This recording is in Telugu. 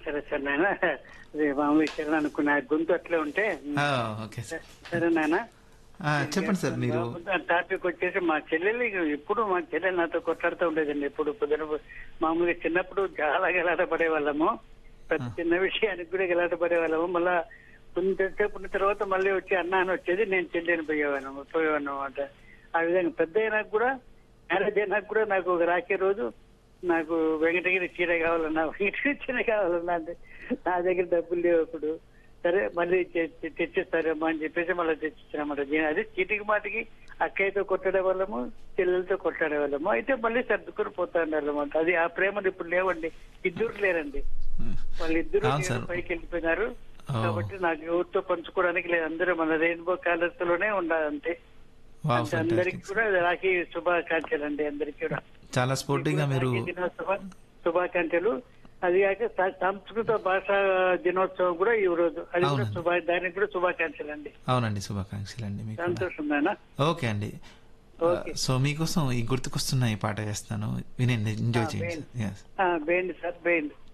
సరే సార్ నాయన అదే మామూలు ఇచ్చారని అనుకున్నా గొంతు అట్లే ఉంటే ఆ, ఓకే సార్ సరే నాయన ఆ, చెప్పండి సార్ మీరు టాపిక్ వచ్చేసి మా చెల్లెలు ఎప్పుడు మా చెల్లెలు నాతో కొట్లాడుతూ ఉండేదండి ఎప్పుడు పొద్దున మామూలుగా చిన్నప్పుడు చాలా గలాట పడేవాళ్ళము ప్రతి చిన్న విషయానికి కూడా గలాట పడేవాళ్ళము మళ్ళా కొంచెంసేపు ఉన్న తర్వాత మళ్ళీ వచ్చి అన్న అని వచ్చేది నేను చెల్లెని పోయేవాను పోయేవాను అనమాట ఆ విధంగా పెద్ద అయినాక కూడా మ్యారేజ్ అయినాక కూడా నాకు ఒక రాకే రోజు నాకు వెంకటగిరి చీర కావాలన్నా వెంకటగిరి చీర కావాలన్నా అంటే నా దగ్గర డబ్బులు లేవు అప్పుడు సరే మళ్ళీ తె- తె- తెచ్చిస్తారేమో అని చెప్పేసి మళ్ళీ తెచ్చిచ్చామన్నమాట దీని అదే చీటికి మాటికి అక్కయ్యతో కొట్టాడే వాళ్ళము చెల్లెలతో కొట్టాడే వాళ్ళము అయితే మళ్ళీ సర్దుకొని పోతా ఉండాలన్నమాట అది ఆ ప్రేమలు ఇప్పుడు లేవండి ఇద్దరు లేరండి వాళ్ళిద్దరు అవును సార్. పైకి వెళ్ళిపోయినారు ఓ. కాబట్టి నాకు ఎవరితో పంచుకోవడానికి లేదు అందరూ మన రెయిన్బో కలర్స్ లోనే ఉండాలంటే వావ్ అంటే అందరికి fantastic. కూడా రాఖీ శుభాకాంక్షలు అండి అందరికి కూడా చాలా స్పోర్టివ్ గా మీరు రాఖీ దినోత్సవ శుభాకాంక్షలు అది కాక స- సంస్కృత భాషా దినోత్సవం కూడా ఈ రోజు అది కూడా అవునండి. శుభ దానికి కూడా శుభాకాంక్షలు అండి అవునండి శుభాకాంక్షలు అండి మీకు కూడా. సంతోషం నాయన ఓకే అండి ఓకే. సో మీకోసం ఈ గుర్తుకొస్తున్న ఈ పాట చేస్తాను వినండి ఎంజాయ్ ఆ, చేయండి Yes. బేండి సార్ బేండి